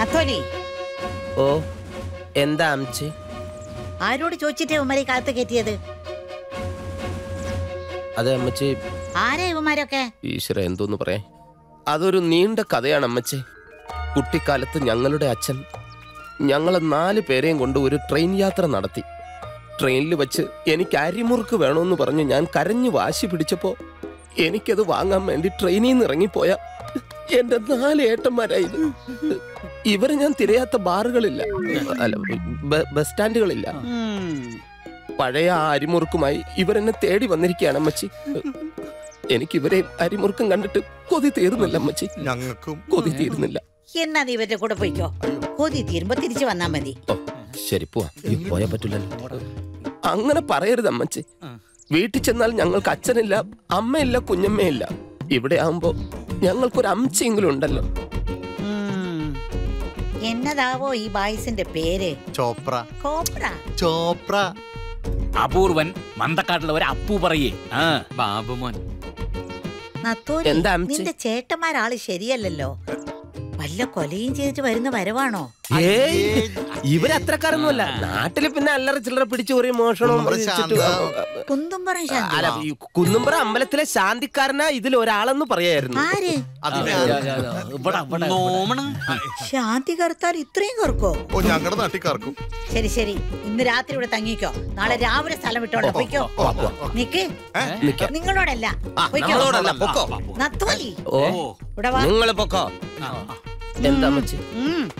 നത്തോലി ഓ എന്താ അമ്മച്ചി ആരോട് ചോദിച്ചിട്ടേ ഇവന്മാരെ കാലത്ത് കയറ്റിയത് അതെ അമ്മച്ചി ആരാ ഇവന്മാരൊക്കെ ഈശ്വര എന്തോന്ന് പറയാൻ അതൊരു നീണ്ട കഥയാണ് അമ്മച്ചി കുട്ടിക്കാലത്ത് ഞങ്ങളുടെ അച്ഛൻ ഞങ്ങളെ നാല് പേരെയും കൊണ്ട് ഒരു ട്രെയിൻ യാത്ര നടത്തി ട്രെയിനിൽ വെച്ച് എനിക്ക് അരിമുറുക്ക് വേണമെന്ന് പറഞ്ഞ് ഞാൻ കരഞ്ഞു വാശി പിടിച്ചപ്പോ എനിക്കത് വാങ്ങാൻ വേണ്ടി ട്രെയിനിൽ നിന്ന് ഇറങ്ങിപ്പോയ എന്റെ നാല് ഏട്ടന്മാരായത് ഇവരെ ഞാൻ തിരയാത്ത ബാറുകളില്ല അല്ല ബ- ബസ് സ്റ്റാൻഡുകളില്ല ഉം. പഴയ ആ അരിമുറുക്കുമായി ഇവരെന്നെ തേടി വന്നിരിക്കുകയാണ് അമ്മച്ചി എനിക്ക് ഇവരെ അരിമുറുക്കം കണ്ടിട്ട് കൊതി തീർന്നില്ല അമ്മച്ചി ഞങ്ങൾക്കും കൊതി തീർന്നില്ല എന്നാ നീ ഇവരുടെ കൂടെ പോയിക്കോ കൊതി തീരുമ്പോ തിരിച്ചു വന്നാ മതി ഓ ശരി പോവാ ഈ പോയാ പറ്റില്ലല്ലോ അങ്ങനെ പറയരുത് അമ്മച്ചി വീട്ടിൽ ചെന്നാൽ ഞങ്ങൾക്ക് അച്ഛനില്ല അമ്മയില്ല കുഞ്ഞമ്മയില്ല ഇവിടെ ആവുമ്പോ ഞങ്ങൾക്കൊരു അമ്മച്ചെങ്കിലും ഉണ്ടല്ലോ ഉം. എന്നതാവോ ഈ ബായ്സിന്റെ പേര് ചോപ്ര കോപ്ര ചോപ്ര അപൂർവൻ മന്തക്കാട്ടിലെ ഒരു അപ്പു പറയേ ആ ബാബുമോൻ നത്തോലി എന്താ അമ്മച്ചി? നിന്റെ ചേട്ടന്മാരാള് ശരിയല്ലല്ലോ വല്ല കൊലയും ചെയ്തിട്ട് വരുന്ന വരവാണോ ഏയ് ഇവരത്രക്കാരൊന്നുമല്ല നാട്ടില് പിന്നെ അല്ലറ ചില്ലറ പിടിച്ചു ഒരു മോഷണവും കുന്നുംപുറം വെച്ചിട്ട് ശാന്ത. കുന്തുംപറം ശാന്തി അല്ല ഈ കുന്നുംപുറ അമ്പലത്തിലെ ശാന്തിക്കാരനാ ഇതിൽ ഒരാളെന്ന് പറയായിരുന്നു ആര് അതിന് ഇവിടെ ഇവിടെ നോമണ് ശാന്തി കറുത്താൽ ഇത്രയും കറുക്കോ ഓ ഞങ്ങളുടെ നാട്ടിൽ ശരി ശരി ഇന്ന് രാത്രി ഇവിടെ തങ്ങിക്കോ നാളെ രാവിലെ സ്ഥലം വിട്ടോണ്ട് പൊയ്ക്കോ നിക്ക് നിക്കാം. നിങ്ങളോടല്ല ആ, പൊയ്ക്കോ നമ്മളോടല്ല, പൊക്കോ. നത്തോലി ഓ ഇവിടെ വാ നിങ്ങൾ പൊക്കോ എന്താ അമ്മച്ചി ഉം.